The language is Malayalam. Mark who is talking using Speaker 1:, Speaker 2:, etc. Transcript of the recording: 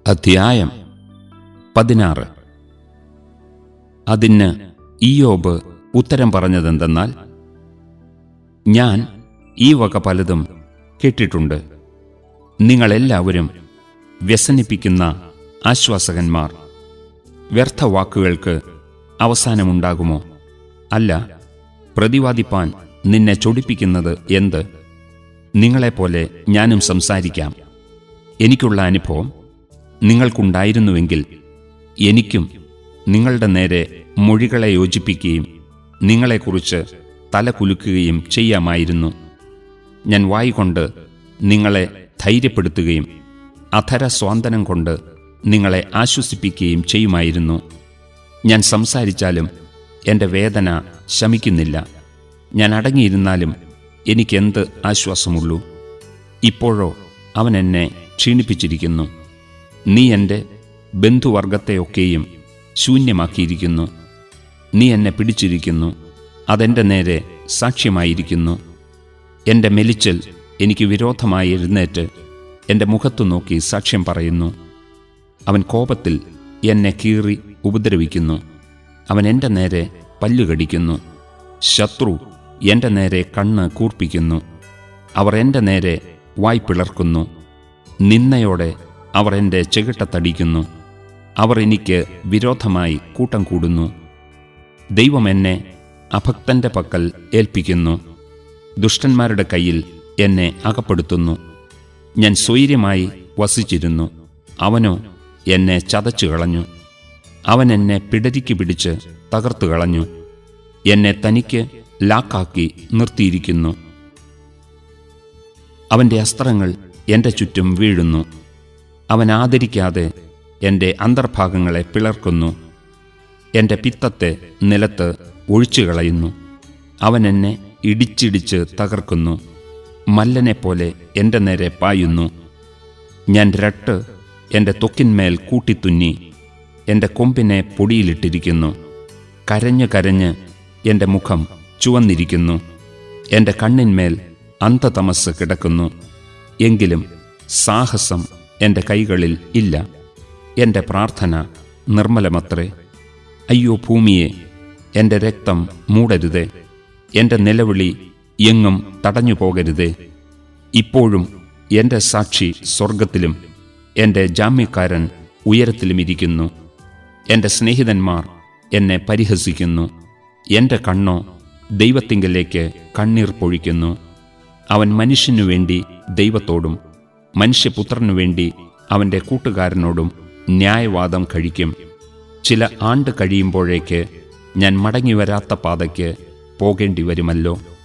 Speaker 1: അധ്യായം പതിനാറ് അതിന് ഇയോബ് ഉത്തരം പറഞ്ഞതെന്തെന്നാൽ ഞാൻ ഈ വക പലതും കേട്ടിട്ടുണ്ട് നിങ്ങളെല്ലാവരും വ്യസനിപ്പിക്കുന്ന ആശ്വാസകന്മാർ വ്യർത്ഥവാക്കുകൾക്ക് അവസാനമുണ്ടാകുമോ അല്ല പ്രതിവാദിപ്പാൻ നിന്നെ ചൊടിപ്പിക്കുന്നത് എന്ത് നിങ്ങളെപ്പോലെ ഞാനും സംസാരിക്കാം എനിക്കുള്ള അനുഭവം നിങ്ങൾക്കുണ്ടായിരുന്നുവെങ്കിൽ എനിക്കും നിങ്ങളുടെ നേരെ മൊഴികളെ യോജിപ്പിക്കുകയും നിങ്ങളെക്കുറിച്ച് തല കുലുക്കുകയും ചെയ്യാമായിരുന്നു ഞാൻ വായികൊണ്ട് നിങ്ങളെ ധൈര്യപ്പെടുത്തുകയും അധര സ്വാന്തനം കൊണ്ട് നിങ്ങളെ ആശ്വസിപ്പിക്കുകയും ചെയ്യുമായിരുന്നു ഞാൻ സംസാരിച്ചാലും എൻ്റെ വേദന ശമിക്കുന്നില്ല ഞാൻ അടങ്ങിയിരുന്നാലും എനിക്കെന്ത് ആശ്വാസമുള്ളൂ ഇപ്പോഴോ അവൻ എന്നെ ക്ഷീണിപ്പിച്ചിരിക്കുന്നു നീ എൻ്റെ ബന്ധുവർഗത്തെയൊക്കെയും ശൂന്യമാക്കിയിരിക്കുന്നു നീ എന്നെ പിടിച്ചിരിക്കുന്നു അതെൻ്റെ നേരെ സാക്ഷ്യമായിരിക്കുന്നു എൻ്റെ മെലിച്ചൽ എനിക്ക് വിരോധമായി എഴുന്നേറ്റ് എൻ്റെ മുഖത്തു നോക്കി സാക്ഷ്യം പറയുന്നു അവൻ കോപത്തിൽ എന്നെ കീറി ഉപദ്രവിക്കുന്നു അവൻ എൻ്റെ നേരെ പല്ലുകടിക്കുന്നു ശത്രു എൻ്റെ നേരെ കണ്ണ് കൂർപ്പിക്കുന്നു അവർ എൻ്റെ നേരെ വായ് പിളർക്കുന്നു നിന്നയോടെ അവർ എൻ്റെ ചെകിട്ടത്തടിക്കുന്നു അവർ എനിക്ക് വിരോധമായി കൂട്ടം കൂടുന്നു ദൈവം എന്നെ അഭക്തന്റെ പക്കൽ ഏൽപ്പിക്കുന്നു ദുഷ്ടന്മാരുടെ കയ്യിൽ എന്നെ അകപ്പെടുത്തുന്നു ഞാൻ സ്വൈര്യമായി വസിച്ചിരുന്നു അവനോ എന്നെ ചതച്ചു കളഞ്ഞു അവൻ എന്നെ പിടരിക്ക് പിടിച്ച് തകർത്തു കളഞ്ഞു എന്നെ തനിക്ക് ലാക്കാക്കി നിർത്തിയിരിക്കുന്നു അവൻ്റെ അസ്ത്രങ്ങൾ എൻ്റെ ചുറ്റും വീഴുന്നു അവൻ ആദരിക്കാതെ എൻ്റെ അന്തർഭാഗങ്ങളെ പിളർക്കുന്നു എൻ്റെ പിത്തത്തെ നിലത്ത് ഒഴിച്ചു കളയുന്നു അവൻ എന്നെ ഇടിച്ചിടിച്ച് തകർക്കുന്നു മല്ലനെപ്പോലെ എൻ്റെ നേരെ പായുന്നു ഞാൻ രട്ട് എൻ്റെ തൊക്കിന്മേൽ കൂട്ടിത്തുന്നി എൻ്റെ കൊമ്പിനെ പൊടിയിലിട്ടിരിക്കുന്നു കരഞ്ഞ് കരഞ്ഞ് എൻ്റെ മുഖം ചുവന്നിരിക്കുന്നു എൻ്റെ കണ്ണിന്മേൽ അന്ധതമസ് കിടക്കുന്നു എങ്കിലും സാഹസം എൻ്റെ കൈകളിൽ ഇല്ല എൻ്റെ പ്രാർത്ഥന നിർമ്മലമത്രേ അയ്യോ ഭൂമിയെ എൻ്റെ രക്തം മൂടരുതേ എൻ്റെ നിലവിളി എങ്ങും തടഞ്ഞു പോകരുതേ ഇപ്പോഴും എൻ്റെ സാക്ഷി സ്വർഗത്തിലും എൻ്റെ ജാമ്യക്കാരൻ ഉയരത്തിലും ഇരിക്കുന്നു എൻ്റെ സ്നേഹിതന്മാർ എന്നെ പരിഹസിക്കുന്നു എൻ്റെ കണ്ണോ ദൈവത്തിങ്കലേക്ക് കണ്ണീർ പൊഴിക്കുന്നു അവൻ മനുഷ്യനു വേണ്ടി ദൈവത്തോടും മനുഷ്യപുത്രനു വേണ്ടി അവൻ്റെ കൂട്ടുകാരനോടും ന്യായവാദം കഴിക്കും ചില ആണ്ട് കഴിയുമ്പോഴേക്ക് ഞാൻ മടങ്ങിവരാത്ത പാതയ്ക്ക് പോകേണ്ടി വരുമല്ലോ